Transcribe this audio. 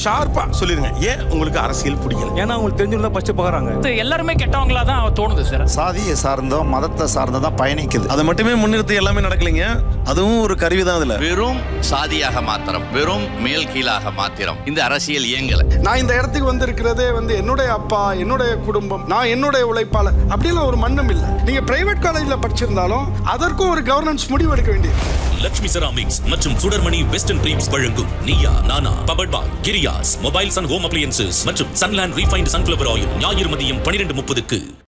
ஷார்ப்பா சொல்லிருங்க ஏன் உங்களுக்கு அரசியல் பிடிக்கல ஏன்னா அவங்களுக்கு தெரிஞ்சுதான் ஃபர்ஸ்ட் பார்க்குறாங்க இது எல்லாருமே கெட்டவங்களா தான் தோணுது சார் சாதியை சார்ந்தோ மதத்தை சார்ந்தோ தான் பயணிக்குது அதை மட்டுமே முன்னிறுத்தி எல்லாமே நடக்கலைங்க அதுவும் ஒரு கருவி தான் அதுல வெறும் சாதியாக மாத்திரம் வெறும் மேல் கீழாக மாத்திரம் இந்த அரசியல் இயங்கல நான் இந்த இடத்துக்கு வந்திருக்கிறதே வந்து என்னுடைய அப்பா என்னுடைய குடும்பம் நான் என்னுடைய உழைப்பாளர் அப்படிலாம் ஒரு மண்ணும் இல்லை நீங்க பிரைவேட் காலேஜ்ல படிச்சிருந்தாலும் அதற்கும் ஒரு கவர்னன்ஸ் முடிவு எடுக்க வேண்டியது லட்சுமி செராமிக்ஸ் மற்றும் சுடர்மணி வெஸ்டர்ன் பிரீம்ஸ் வழங்கும் Neeya Naana powered by Girias mobiles and home appliances மற்றும் சன்லேண்ட் ரீஃபைண்ட் சன்ஃபிளவர் ஆயில் ஞாயிறு மதியம் பன்னிரண்டு முப்பதுக்கு